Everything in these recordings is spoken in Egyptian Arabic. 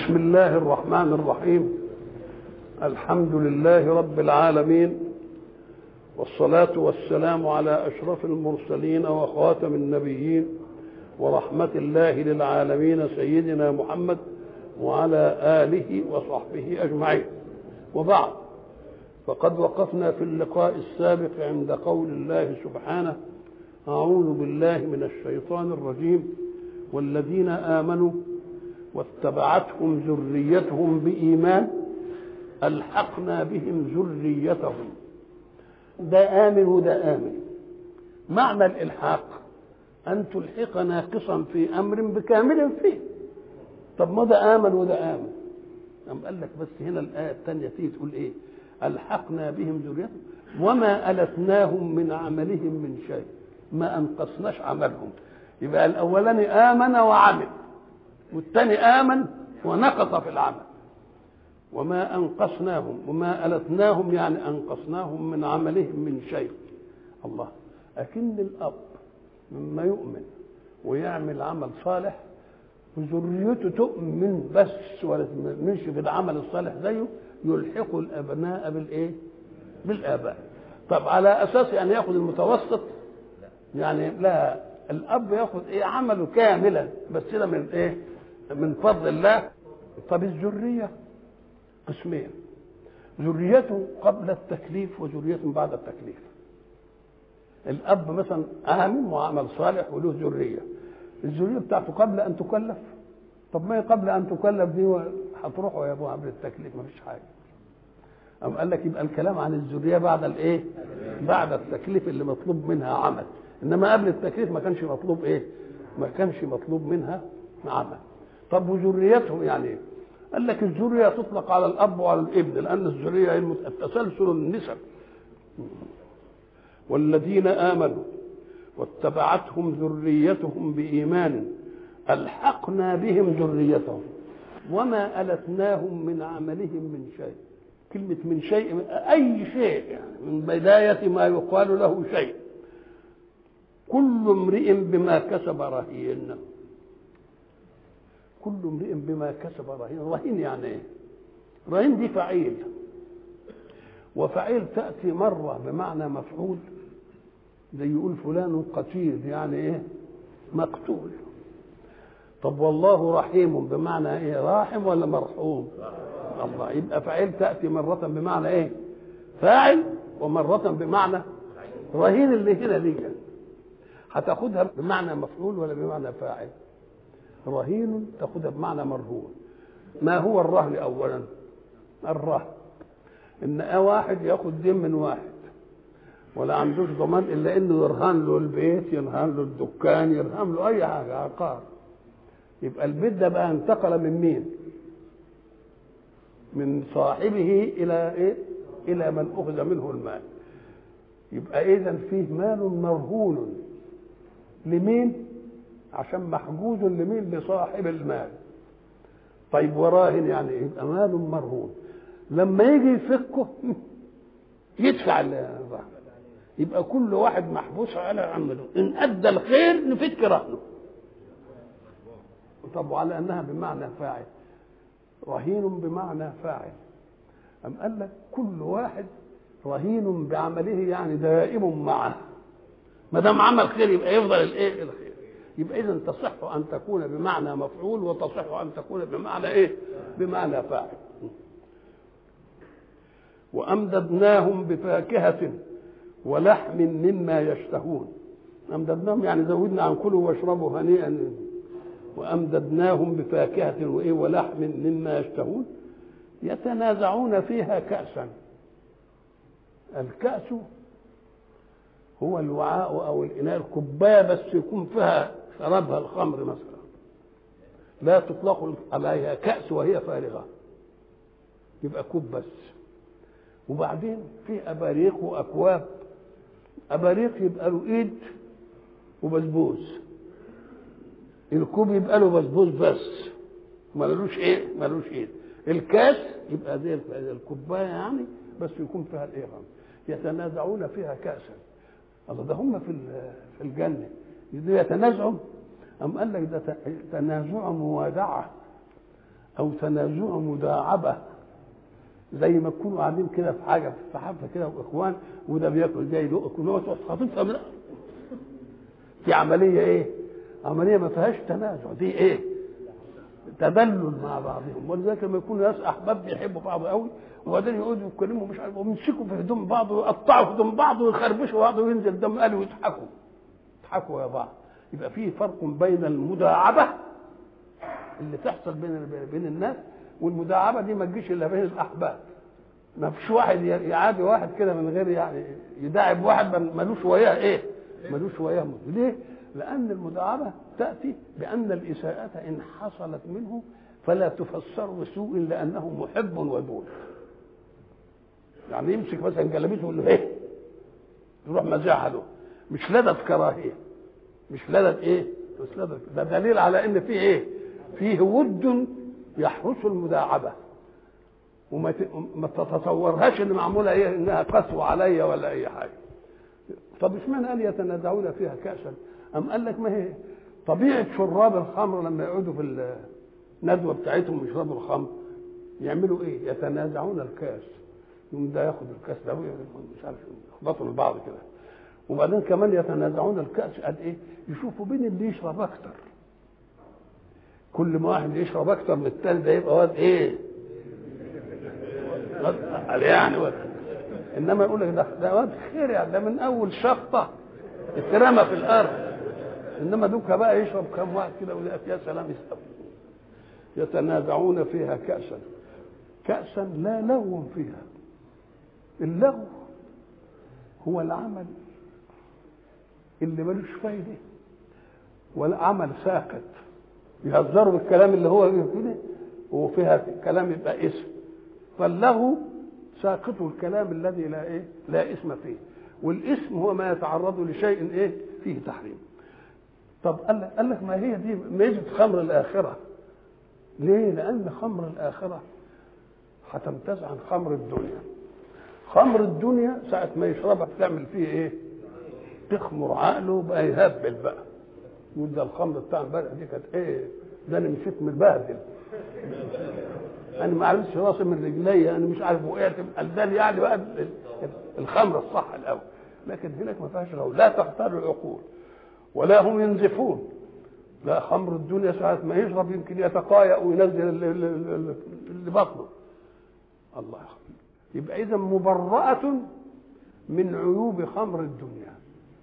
بسم الله الرحمن الرحيم الحمد لله رب العالمين والصلاة والسلام على أشرف المرسلين وخاتم النبيين ورحمة الله للعالمين سيدنا محمد وعلى آله وصحبه أجمعين وبعد فقد وقفنا في اللقاء السابق عند قول الله سبحانه أعوذ بالله من الشيطان الرجيم والذين آمنوا واتبعتهم ذريتهم بإيمان ألحقنا بهم ذريتهم ده آمن وده آمن معنى الإلحاق أن تلحق ناقصا في أمر بكامل فيه طب ما ده آمن وده آمن أم قال لك بس هنا الآية الثانية تيجي تقول إيه ألحقنا بهم ذريتهم وما ألتناهم من عملهم من شيء ما أنقصناش عملهم يبقى الأولاني آمن وعمل والثاني آمن ونقص في العمل وما أنقصناهم وما ألتناهم يعني أنقصناهم من عملهم من شيء الله أكن الأب مما يؤمن ويعمل عمل صالح وذريته تؤمن بس ولا تؤمنش بالعمل الصالح زيه يلحق الأبناء بالإيه؟ بالآباء طب على أساس أن يأخذ المتوسط يعني لا الأب يأخذ إيه عمله كاملا بس ده من إيه؟ من فضل الله طب الذرية قسمين ذريته قبل التكليف وذرية بعد التكليف الأب مثلا آمن وعمل صالح وله ذرية الذرية بتاعته قبل أن تكلف طب ما هي قبل أن تكلف دي هتروحوا يا أبوها قبل التكليف ما فيش حاجة أم قال لك يبقى الكلام عن الذرية بعد الإيه؟ بعد التكليف اللي مطلوب منها عمل إنما قبل التكليف ما كانش مطلوب إيه؟ ما كانش مطلوب منها عمل طب وذريتهم يعني ايه؟ قال لك الذريه تطلق على الاب وعلى الابن لان الذريه هي التسلسل النسب والذين امنوا واتبعتهم ذريتهم بايمان الحقنا بهم ذريتهم وما التناهم من عملهم من شيء كلمه من شيء اي شيء يعني من بدايه ما يقال له شيء كل امرئ بما كسب رهين كل امرئ بما كسب رهين رهين يعني ايه رهين دي فعيل وفعيل تأتي مرة بمعنى مفعول زي يقول فلان قتيل يعني ايه مقتول طب والله رحيم بمعنى ايه راحم ولا مرحوم الله يبقى فعيل تأتي مرة بمعنى ايه فاعل ومرة بمعنى رهين اللي هنا دي هتاخدها بمعنى مفعول ولا بمعنى فاعل رهين تاخدها بمعنى مرهون ما هو الرهن اولا الرهن ان واحد ياخد دين من واحد ولا عندوش ضمان الا انه يرهن له البيت يرهن له الدكان يرهن له اي حاجه عقار يبقى البيت ده بقى انتقل من مين من صاحبه الى ايه الى من اخذ منه المال يبقى اذا فيه مال مرهون لمين عشان محجوز لمين لصاحب المال طيب وراهن يعني يبقى مال مرهون لما يجي يفكه يدفع الرهن يبقى كل واحد محبوس على عمله ان ادى الخير نفك رهنه طب وعلى انها بمعنى فاعل رهين بمعنى فاعل أم قال لك كل واحد رهين بعمله يعني دائم معه ما دام عمل خير يبقى يفضل الايه الخير يبقى اذا تصح ان تكون بمعنى مفعول وتصح ان تكون بمعنى ايه بمعنى فاعل وامددناهم بفاكهه ولحم مما يشتهون امددناهم يعني زودنا عن كلوا واشربوا هنيئا وامددناهم بفاكهه وايه ولحم مما يشتهون يتنازعون فيها كاسا الكاس هو الوعاء او الاناء الكوبايه بس يكون فيها شربها الخمر مثلا لا تطلق عليها كأس وهي فارغة يبقى كوب بس وبعدين في أباريق وأكواب أباريق يبقى له إيد وبسبوس الكوب يبقى له بسبوس بس ملوش إيه ملوش إيد الكاس يبقى زي الكوباية يعني بس يكون فيها الإيه يتنازعون فيها كأسا الله ده هم في في الجنة يتنازعوا أم قال لك ده تنازع موادعة او تنازع مداعبه زي ما تكونوا قاعدين كده في حاجه في حفله كده واخوان وده بياكل ده يدق كل تروح خاطفها من دي عمليه ايه؟ عمليه ما فيهاش تنازع دي ايه؟ تدلل مع بعضهم ولذلك لما يكونوا ناس احباب بيحبوا بعض قوي وبعدين يقعدوا يتكلموا مش عارف ويمسكوا في هدوم بعض ويقطعوا في هدوم بعض ويخربشوا بعض وينزل دم قالوا ويضحكوا يضحكوا يا بعض يبقى في فرق بين المداعبه اللي تحصل بين بين الناس والمداعبه دي ما تجيش الا بين الاحباب ما فيش واحد يعادي واحد كده من غير يعني يداعب واحد ملوش وياه ايه ملوش وياه ليه لان المداعبه تاتي بان الاساءه ان حصلت منه فلا تفسر بسوء لانه محب ودود يعني يمسك مثلا جلابيته يقول له ايه يروح مزاحه له مش لدى كراهيه مش لدى ايه مش لدى ده دليل على ان فيه ايه فيه ود يحرس المداعبه وما ما تتصورهاش ان معموله ايه انها قسوه عليا ولا اي حاجه طب اشمعنى قال يتنازعون فيها كاسا ام قال لك ما هي طبيعه شراب الخمر لما يقعدوا في الندوه بتاعتهم يشربوا الخمر يعملوا ايه يتنازعون الكاس يقوم ده ياخد الكاس ده مش عارف يخبطوا لبعض كده وبعدين كمان يتنازعون الكاس قد ايه يشوفوا مين اللي يشرب اكتر كل ما واحد يشرب اكتر من الثاني ده يبقى واد ايه واد يعني واد انما يقول لك ده, ده واد خير يعني ده من اول شخطه اترمى في الارض انما دوكا بقى يشرب كم واحد كده ويقول يا سلام يسأل يتنازعون فيها كأسا كأسا لا لغو فيها اللغو هو العمل اللي ملوش فايده ولا عمل ساقط يهزروا بالكلام اللي هو كده وفيها كلام يبقى اسم فاللغو ساقط الكلام الذي لا ايه لا اسم فيه والاسم هو ما يتعرض لشيء ايه فيه تحريم طب قال لك قال لك ما هي دي ميزه خمر الاخره ليه لان خمر الاخره هتمتاز عن خمر الدنيا خمر الدنيا ساعة ما يشربها تعمل فيه ايه؟ تخمر عقله بقى يهبل بقى يقول ده الخمر بتاع امبارح دي كانت ايه؟ ده انا مشيت متبهدل انا ما عرفتش راسي من رجلي انا مش عارف وقعت قال يعني بقى الخمر الصح الاول لكن هناك ما فيهاش غول لا تختار العقول ولا هم ينزفون لا خمر الدنيا ساعة ما يشرب يمكن يتقايأ وينزل اللي بطنه الله يخبر. يبقى إذا مبرأة من عيوب خمر الدنيا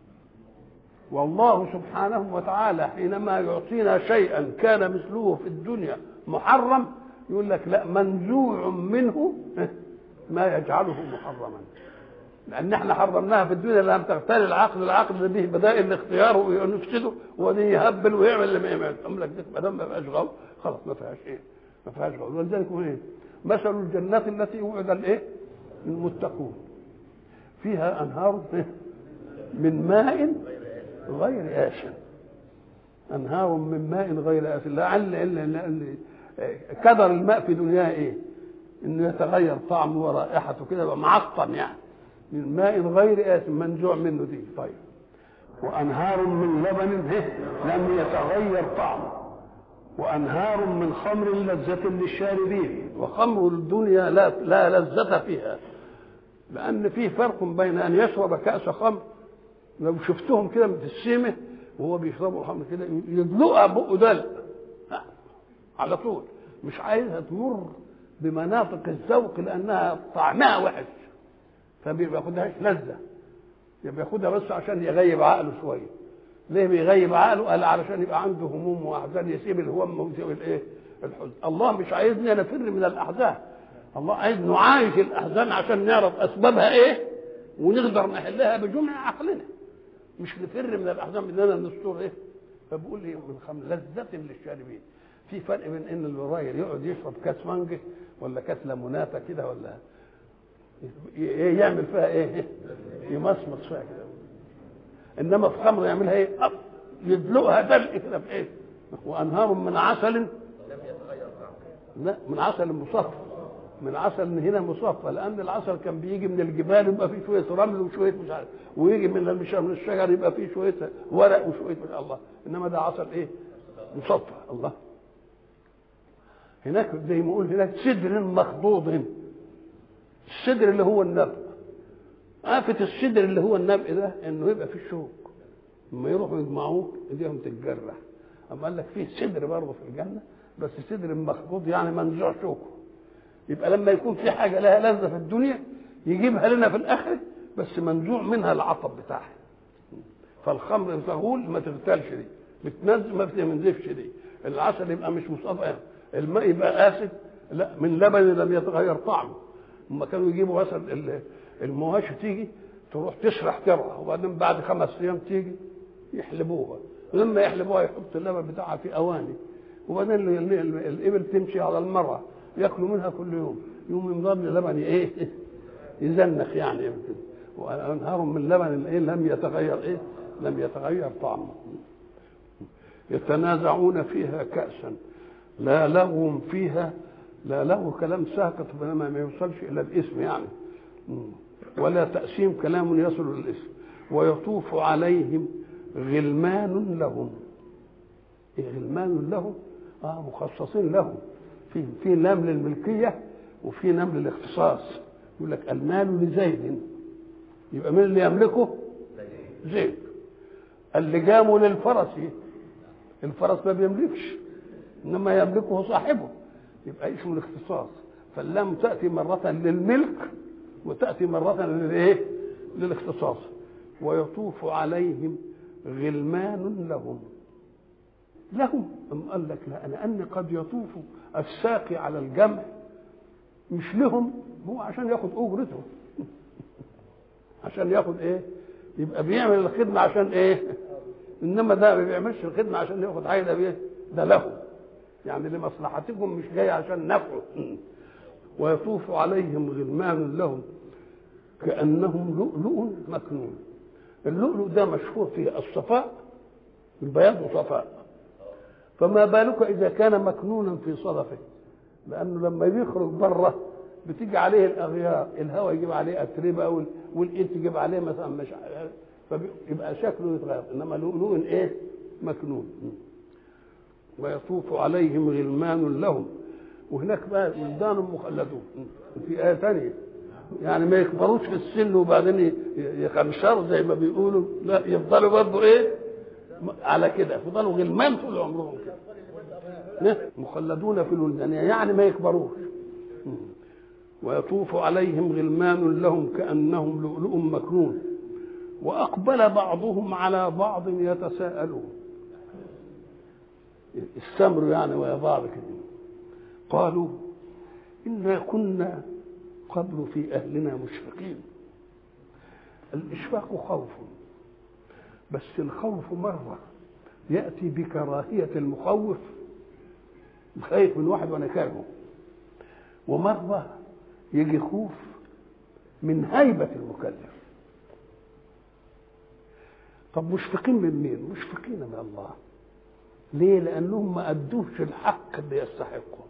والله سبحانه وتعالى حينما يعطينا شيئا كان مثله في الدنيا محرم يقول لك لا منزوع منه ما يجعله محرما لان احنا حرمناها في الدنيا لم تغتال العقل العقل به بدائل الاختيار ويفسده وبعدين يهبل ويعمل اللي ما يعمل أم لك ما دام ما فيهاش غول خلاص ما فيهاش ايه ما فيهاش غول ولذلك هو ايه مثل الجنات التي وعد الايه المتقون فيها انهار من ماء غير آسن انهار من ماء غير آسن لعل كدر الماء في دنياه ايه انه يتغير طعمه ورائحته كده يبقى معطن يعني من ماء غير آسن منزوع منه دي طيب وأنهار من لبن لم يتغير طعمه وأنهار من خمر لذة للشاربين وخمر الدنيا لا لا لذة فيها لأن في فرق بين أن يشرب كأس خمر لو شفتهم كده في السيمة وهو بيشربوا الخمر كده يدلقها بقه دلق على طول مش عايزها تمر بمناطق الذوق لأنها طعمها وحش فبياخدهاش لذة بياخدها بس عشان يغيب عقله شويه ليه بيغيب عقله قال علشان يبقى عنده هموم واحزان يسيب الهمم ويسيب الايه الحزن الله مش عايزني نفر من الاحزان الله عايز نعايش الاحزان عشان نعرف اسبابها ايه ونقدر نحلها بجمع عقلنا مش نفر من الاحزان بدنا نستور ايه فبقول ايه من خمر لذة للشاربين في فرق بين ان الراجل يقعد يشرب كاس مانجا ولا كاس ليموناته كده ولا يعمل فيها ايه يمصمص فيها كده انما في خمر يعملها ايه يدلقها دلق كده في ايه وانهار من عسل لم يتغير لا من عسل مصفى من عسل من هنا مصفى لان العسل كان بيجي من الجبال يبقى فيه شويه رمل وشويه مش عارف ويجي من من الشجر يبقى فيه شويه ورق وشويه ما شاء الله انما ده عسل ايه مصفى الله هناك زي ما يقول هناك سدر مخضوض السدر اللي هو النبأ آفة السدر اللي هو النبأ ده انه يبقى فيه شوك لما يروحوا يجمعوه ايديهم تتجرح اما قال لك فيه سدر برضه في الجنه بس سدر مخضوض يعني منزوع شوكه يبقى لما يكون في حاجه لها لذه في الدنيا يجيبها لنا في الاخره بس منزوع منها العطب بتاعها فالخمر تغول ما تغتالش دي بتنزل ما بتنزفش دي العسل يبقى مش مصطفى الماء يبقى اسد لا من لبن لم يتغير طعمه هم كانوا يجيبوا مثلا المواشي تيجي تروح تشرح ترعى وبعدين بعد خمس ايام تيجي يحلبوها لما يحلبوها يحط اللبن بتاعها في اواني وبعدين الابل تمشي على المرة ياكلوا منها كل يوم يوم يمضى لبن ايه يزنخ يعني وانهار من لبن ايه لم يتغير ايه لم يتغير طعمه يتنازعون فيها كأسا لا لغو فيها لا لغو كلام ساقط بينما ما يوصلش الى الاسم يعني ولا تأسيم كلام يصل للاسم ويطوف عليهم غلمان لهم إيه غلمان لهم اه مخصصين لهم في في لام للملكيه وفي لام للاختصاص يقول لك المال لزيد يبقى مين اللي يملكه؟ زيد اللجام للفرس الفرس ما بيملكش انما يملكه صاحبه يبقى اسمه الاختصاص فاللام تاتي مره للملك وتاتي مره للايه؟ للاختصاص ويطوف عليهم غلمان لهم لهم أم قال لك لا لأن قد يطوف الساقي على الجمع مش لهم هو عشان ياخد أجرته عشان ياخد إيه يبقى بيعمل الخدمة عشان إيه إنما ده ما بيعملش الخدمة عشان ياخد عايدة بيه ده له يعني لمصلحتكم مش جاي عشان نفعه ويطوف عليهم غلمان لهم كأنهم لؤلؤ مكنون اللؤلؤ ده مشهور في الصفاء البياض وصفاء فما بالك اذا كان مكنونا في صدفه لانه لما بيخرج بره بتيجي عليه الاغيار الهواء يجيب عليه اتربه والايد تجيب عليه مثلا مش فيبقى شكله يتغير انما لؤلؤ ايه مكنون ويطوف عليهم غلمان لهم وهناك بقى ولدان مخلدون في ايه ثانيه يعني ما يكبروش في السن وبعدين يخنشروا زي ما بيقولوا لا يفضلوا برضه ايه على كده يفضلوا غلمان طول عمرهم كده مخلدون في الولدان يعني ما يكبروش ويطوف عليهم غلمان لهم كأنهم لؤلؤ مكنون وأقبل بعضهم على بعض يتساءلون استمروا يعني ويا بعض كده قالوا إنا كنا قبل في أهلنا مشفقين الإشفاق خوف بس الخوف مرة يأتي بكراهية المخوف خايف من واحد وأنا كارهه ومرة يجي خوف من هيبة المكلف طب مشفقين من مين؟ مشفقين من الله ليه؟ لأنهم ما أدوش الحق اللي يستحقه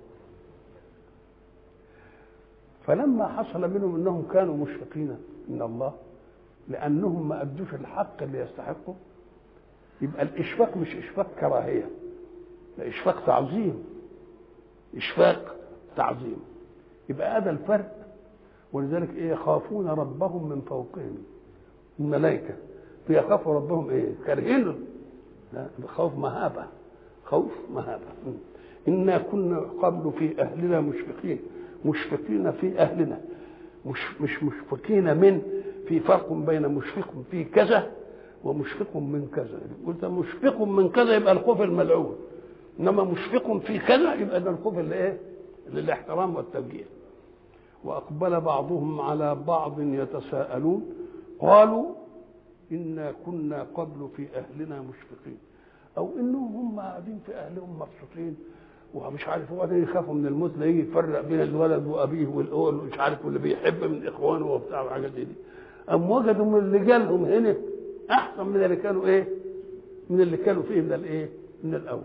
فلما حصل منهم انهم كانوا مشفقين من الله لانهم ما ادوش الحق اللي يستحقه يبقى الاشفاق مش اشفاق كراهيه ده اشفاق تعظيم اشفاق تعظيم يبقى هذا الفرق ولذلك ايه يخافون ربهم من فوقهم الملائكه فيخافوا ربهم ايه كارهين لا خوف مهابه خوف مهابه انا كنا قبل في اهلنا مشفقين مشفقين في اهلنا مش مش مشفقين من في فرق بين مشفق في كذا ومشفق من كذا قلت مشفق من كذا يبقى الخوف الملعون انما مشفق في كذا يبقى ده الخوف اللي ايه للاحترام والتوجيه واقبل بعضهم على بعض يتساءلون قالوا انا كنا قبل في اهلنا مشفقين او انهم هم قاعدين في اهلهم مبسوطين ومش عارف وبعدين يخافوا من الموت لا يجي يفرق بين الولد وابيه والاول ومش عارف واللي بيحب من اخوانه وبتاع وحاجات زي دي ام وجدوا من اللي جالهم هنا احسن من اللي كانوا ايه من اللي كانوا فيه من الايه من الاول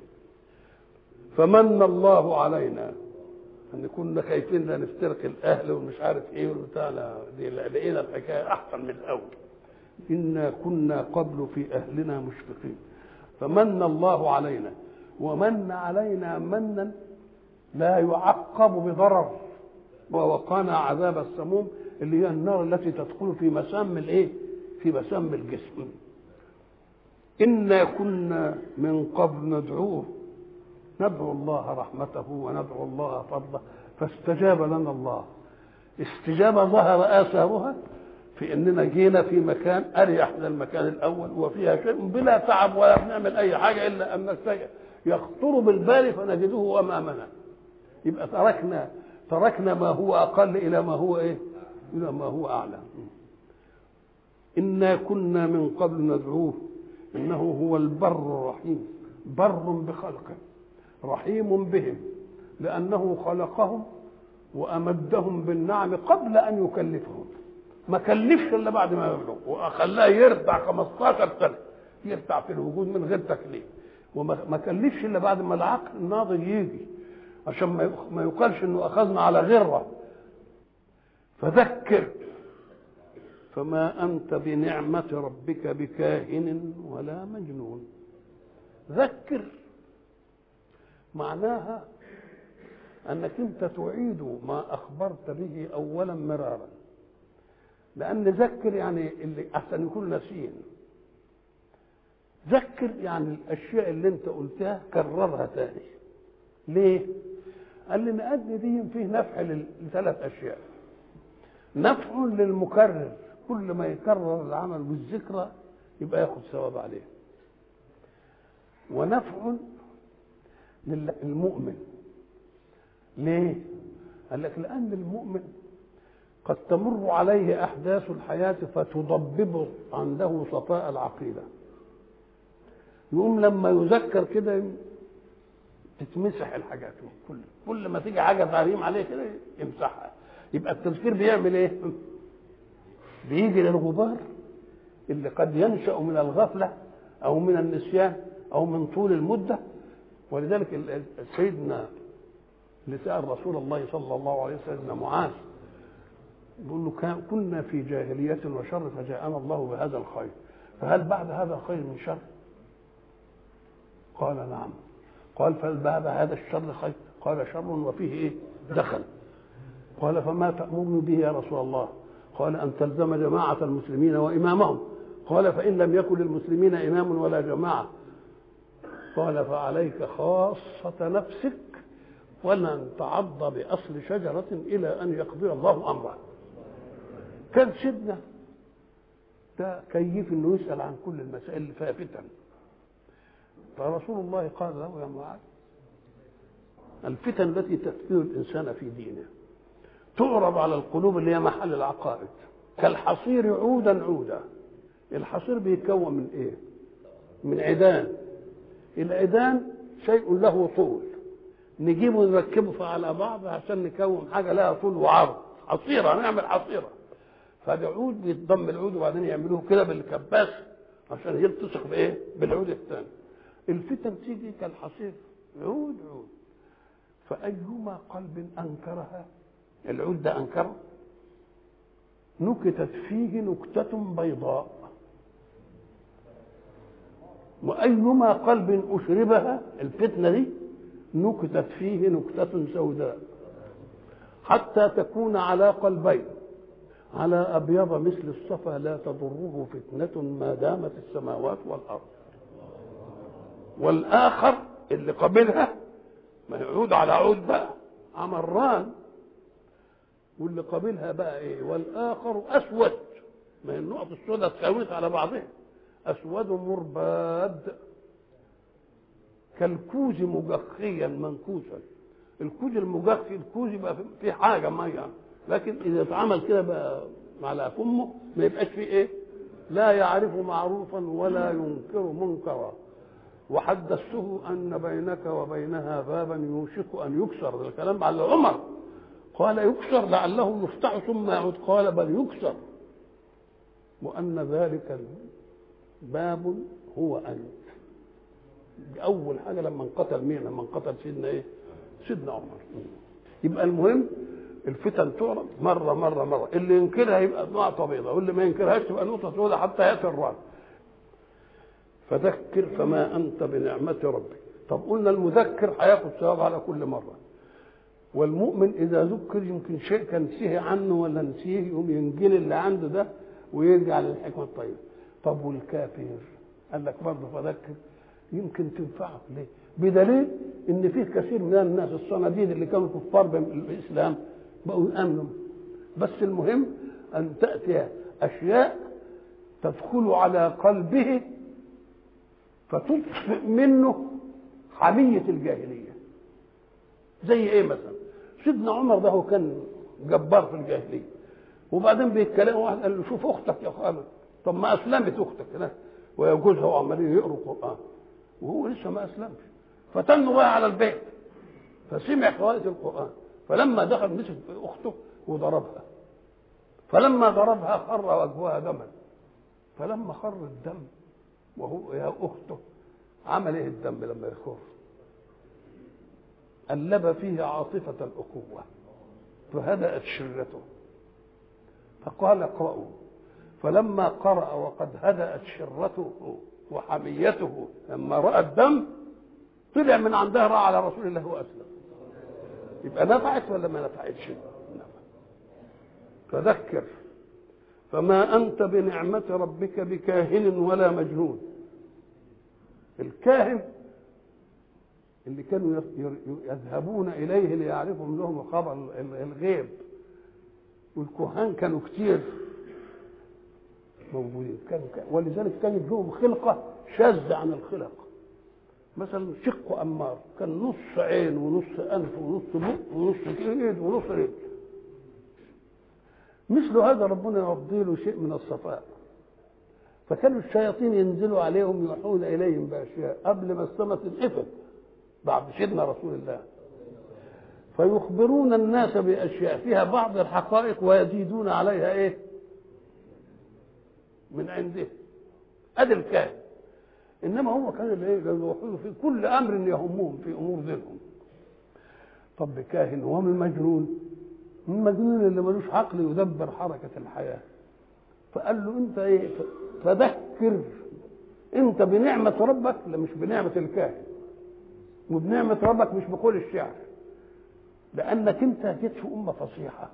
فمن الله علينا ان كنا خايفين لا نفترق الاهل ومش عارف ايه وبتاع لا دي لقينا الحكايه احسن من الاول انا كنا قبل في اهلنا مشفقين فمن الله علينا ومن علينا منا لا يعقب بضرر ووقانا عذاب السموم اللي هي النار التي تدخل في مسام الايه في مسام الجسم إنا كنا من قبل ندعوه ندعو الله رحمته وندعو الله فضله فاستجاب لنا الله استجابة ظهر آثارها في اننا جينا في مكان اريح من المكان الاول وفيها شيء بلا تعب ولا بنعمل اي حاجه الا ان الشيء يخطر بالبال فنجده امامنا يبقى تركنا تركنا ما هو اقل الى ما هو ايه الى ما هو اعلى انا كنا من قبل ندعوه انه هو البر الرحيم بر بخلقه رحيم بهم لانه خلقهم وامدهم بالنعم قبل ان يكلفهم ما كلفش الا بعد ما يبلغ وخلاه يرتع 15 سنه يرتع في الوجود من غير تكليف وما كلفش الا بعد ما العقل الناضج يجي عشان ما يقالش انه اخذنا على غره فذكر فما انت بنعمه ربك بكاهن ولا مجنون ذكر معناها انك انت تعيد ما اخبرت به اولا مرارا لان ذكر يعني اللي احسن يكون ناسين ذكر يعني الاشياء اللي انت قلتها كررها تاني ليه قال لي لان دي فيه نفع لثلاث اشياء نفع للمكرر كل ما يكرر العمل والذكرى يبقى ياخد ثواب عليه ونفع للمؤمن ليه قال لك لان المؤمن قد تمر عليه احداث الحياه فتضبب عنده صفاء العقيده يقوم لما يذكر كده تتمسح الحاجات كل كل ما تيجي حاجه تعليم عليه كده يمسحها يبقى التذكير بيعمل ايه بيجي للغبار اللي قد ينشا من الغفله او من النسيان او من طول المده ولذلك سيدنا اللي سال رسول الله صلى الله عليه وسلم معاذ يقول له كنا في جاهلية وشر فجاءنا الله بهذا الخير فهل بعد هذا الخير من شر؟ قال نعم قال فهل بعد هذا الشر خير؟ قال شر وفيه ايه؟ دخل قال فما تأمرني به يا رسول الله؟ قال أن تلزم جماعة المسلمين وإمامهم قال فإن لم يكن للمسلمين إمام ولا جماعة قال فعليك خاصة نفسك ولن تعض بأصل شجرة إلى أن يقضي الله أمره كان سيدنا ده كيف انه يسال عن كل المسائل اللي فيها فتن فرسول الله قال له يا معاذ الفتن التي تفتن الانسان في دينه تعرض على القلوب اللي هي محل العقائد كالحصير عودا عودا الحصير بيتكون من ايه من عيدان العيدان شيء له طول نجيبه نركبه على بعض عشان نكون حاجه لها طول وعرض حصيره نعمل حصيره فالعود بيتضم العود وبعدين يعملوه كده بالكباس عشان يلتصق بايه؟ بالعود الثاني. الفتن تيجي كالحصير عود عود فأيما قلب أنكرها العود ده أنكره نكتت فيه نكتة بيضاء وأيما قلب أشربها الفتنة دي نكتت فيه نكتة سوداء حتى تكون على قلبين على أبيض مثل الصفا لا تضره فتنة ما دامت السماوات والأرض والآخر اللي قبلها ما يعود على عود بقى عمران واللي قابلها بقى ايه والآخر أسود ما هي النقط السوداء تساويت على بعضها أسود مرباد كالكوز مجخيا منكوسا الكوز المجخي الكوز يبقى فيه حاجة مية لكن إذا اتعمل كده بقى على فمه ما يبقاش فيه إيه لا يعرف معروفا ولا ينكر منكرا وحدثته أن بينك وبينها بابا يوشك أن يكسر ده الكلام على عمر قال يكسر لعله يفتح ثم يعود قال بل يكسر وأن ذلك باب هو أنت أول حاجة لما انقتل مين لما انقتل سيدنا إيه سيدنا عمر يبقى المهم الفتن تعرض مرة مرة مرة اللي ينكرها يبقى نقطة بيضاء واللي ما ينكرهاش تبقى نقطة سوداء حتى يأتي الرعد فذكر فما أنت بنعمة ربك طب قلنا المذكر هياخد ثواب على كل مرة والمؤمن اذا ذكر يمكن شيء كان نسيه عنه ولا نسيه يقوم ينجل اللي عنده ده ويرجع للحكمه الطيبه طب والكافر قال لك برضه فذكر يمكن تنفعه ليه بدليل ان فيه كثير من الناس الصناديد اللي كانوا كفار بالاسلام بقوا يامنوا بس المهم ان تاتي اشياء تدخل على قلبه فتطفئ منه حميه الجاهليه زي ايه مثلا سيدنا عمر ده هو كان جبار في الجاهليه وبعدين بيتكلم واحد قال له شوف اختك يا خالد طب ما اسلمت اختك هناك وهي جوزها وعمالين يقروا قران وهو لسه ما اسلمش فتنوا بقى على البيت فسمع قراءة القرآن فلما دخل مسك أخته وضربها فلما ضربها خر وجهها دما فلما خر الدم وهو يا أخته عمل إيه الدم لما يخر قلب فيه عاطفة الأخوة فهدأت شرته فقال اقرأوا فلما قرأ وقد هدأت شرته وحميته لما رأى الدم طلع من عندها راى على رسول الله واسلم يبقى نفعت ولا ما نفعتش نفعت فذكر فما انت بنعمه ربك بكاهن ولا مجنون الكاهن اللي كانوا يذهبون اليه ليعرفهم لهم خبر الغيب والكهان كانوا كتير موجودين كانوا ولذلك كانت لهم خلقه شاذه عن الخلق مثلا شق أمار كان نص عين ونص أنف ونص بق ونص إيد ونص رجل مثل هذا ربنا يرضي له شيء من الصفاء فكانوا الشياطين ينزلوا عليهم يوحون إليهم بأشياء قبل ما السماء تنقفل بعد سيدنا رسول الله فيخبرون الناس بأشياء فيها بعض الحقائق ويزيدون عليها إيه من عنده أدي الكاهن انما هو كان الايه يوحدوا في كل امر يهمهم في امور دينهم طب كاهن ومن المجنون المجنون اللي ملوش عقل يدبر حركه الحياه فقال له انت ايه فذكر انت بنعمه ربك لا مش بنعمه الكاهن وبنعمه ربك مش بقول الشعر لانك انت جيت في امه فصيحه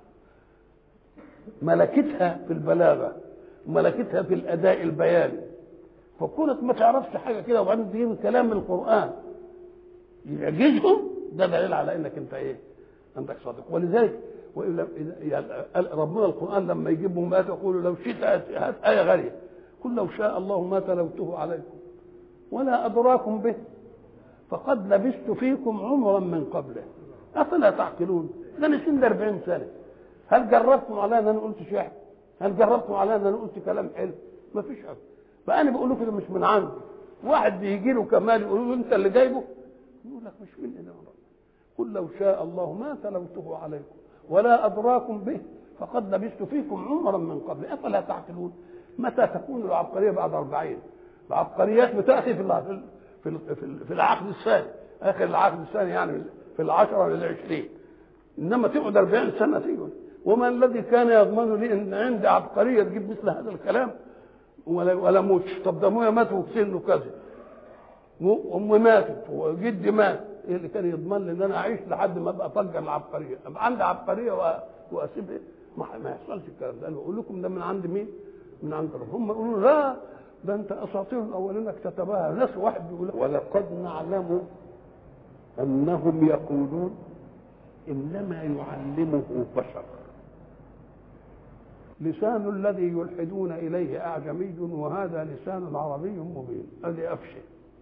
ملكتها في البلاغه وملكتها في الاداء البياني فكونك ما تعرفش حاجه كده وبعدين تجيب كلام من القران يعجزهم ده دليل على انك انت ايه؟ عندك صادق ولذلك وإلا يعني ربنا القران لما يجيبهم ما يقول لو شئت هات ايه غاليه قل لو شاء الله ما تلوته عليكم ولا ادراكم به فقد لبثت فيكم عمرا من قبله افلا تعقلون ده انا سن 40 سنه هل جربتم على ان انا قلت شعر؟ هل جربتم على ان انا قلت كلام حلو؟ ما فيش حاجه فانا بقول لكم ده مش من عندي واحد بيجي له كمال يقول له انت اللي جايبه يقول لك مش مني ده قل لو شاء الله ما تلوته عليكم ولا ادراكم به فقد لبثت فيكم عمرا من قبل افلا تعقلون متى تكون العبقريه بعد أربعين العبقريات بتاتي في في في العقد الثاني اخر العقد الثاني يعني في العشره للعشرين انما تقعد 40 سنه تيجي وما الذي كان يضمن لي ان عندي عبقريه تجيب مثل هذا الكلام ولا ولا موتش طب ده ابويا مات وسنه كذا امي ماتت وجدي مات ايه اللي كان يضمن لي ان انا اعيش لحد ما ابقى افجر العبقريه ابقى عندي عبقريه واسيب إيه؟ ما, ما يحصلش الكلام ده انا بقول لكم ده من عند مين؟ من عند ربهم هم يقولوا لا ده انت اساطير الاولين اكتتبها ناس واحد بيقول ولقد نعلم انهم يقولون انما يعلمه بشر لسان الذي يلحدون اليه اعجمي وهذا لسان عربي مبين ادي افشه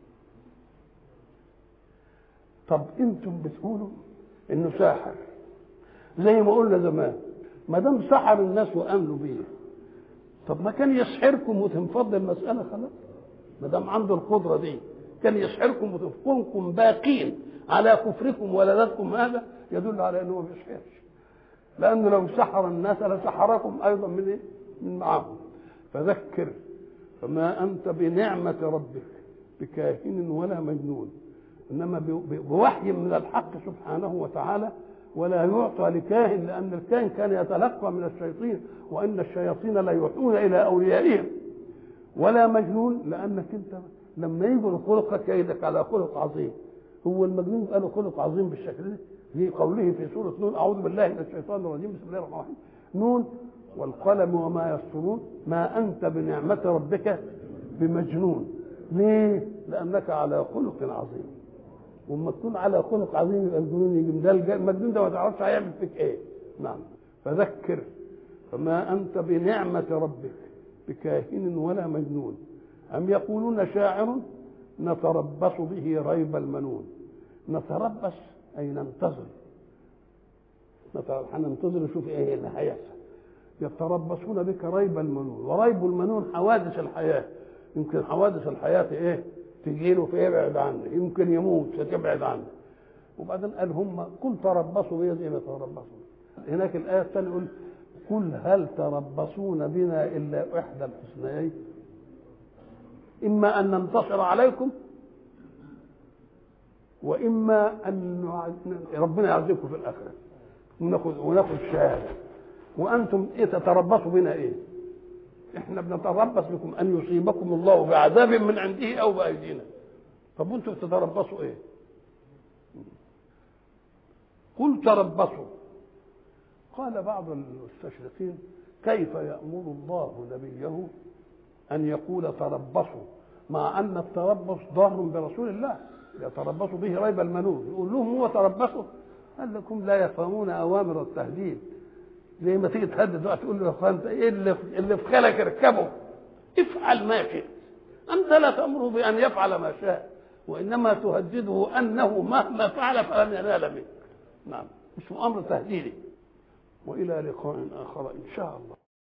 طب انتم بتقولوا انه ساحر زي ما قلنا زمان ما دام سحر الناس وامنوا بيه طب ما كان يسحركم وتنفض المساله خلاص ما دام عنده القدره دي كان يسحركم وتكونكم باقين على كفركم ولدتكم هذا يدل على انه ما بيسحرش لانه لو سحر الناس لسحركم ايضا من ايه؟ من معهم فذكر فما انت بنعمه ربك بكاهن ولا مجنون انما بوحي من الحق سبحانه وتعالى ولا يعطى لكاهن لان الكاهن كان يتلقى من الشياطين وان الشياطين لا يوحون الى اوليائهم ولا مجنون لانك انت لما يجوا خلق كيدك على خلق عظيم هو المجنون يبقى له خلق عظيم بالشكل ده في قوله في سورة نون أعوذ بالله من الشيطان الرجيم بسم الله الرحمن الرحيم نون والقلم وما يسطرون ما أنت بنعمة ربك بمجنون ليه؟ لأنك على خلق عظيم وما تكون على خلق عظيم يبقى الجنون يجي ده المجنون ده ما تعرفش هيعمل فيك ايه نعم فذكر فما أنت بنعمة ربك بكاهن ولا مجنون أم يقولون شاعر نتربص به ريب المنون نتربص أي ننتظر هننتظر نشوف ايه اللي هيحصل يتربصون بك ريب المنون وريب المنون حوادث الحياة يمكن حوادث الحياة ايه تجي له فيبعد عنه يمكن يموت فتبعد عنه وبعدين قال هم قل تربصوا بي زي ما تربصوا هناك الآية الثانية يقول قل هل تربصون بنا إلا إحدى الحسنيين إما أن ننتصر عليكم وإما أن ربنا يعذبكم في الآخرة وناخذ وناخذ شهادة وأنتم إيه تتربصوا بنا إيه؟ إحنا بنتربص بكم أن يصيبكم الله بعذاب من عنده أو بأيدينا طب وأنتم تتربصوا إيه؟ قل تربصوا قال بعض المستشرقين كيف يأمر الله نبيه أن يقول تربصوا مع أن التربص ضار برسول الله يتربصوا به ريب المنون يقول لهم هو تربصوا قال لكم لا يفهمون أوامر التهديد زي ما تيجي تهدد وقت تقول له يا اخوان انت ايه اللي اللي في خيلك اركبه افعل ما شئت انت لا تامره بان يفعل ما شاء وانما تهدده انه مهما فعل فلن ينال منك نعم مش امر تهديدي والى لقاء اخر ان شاء الله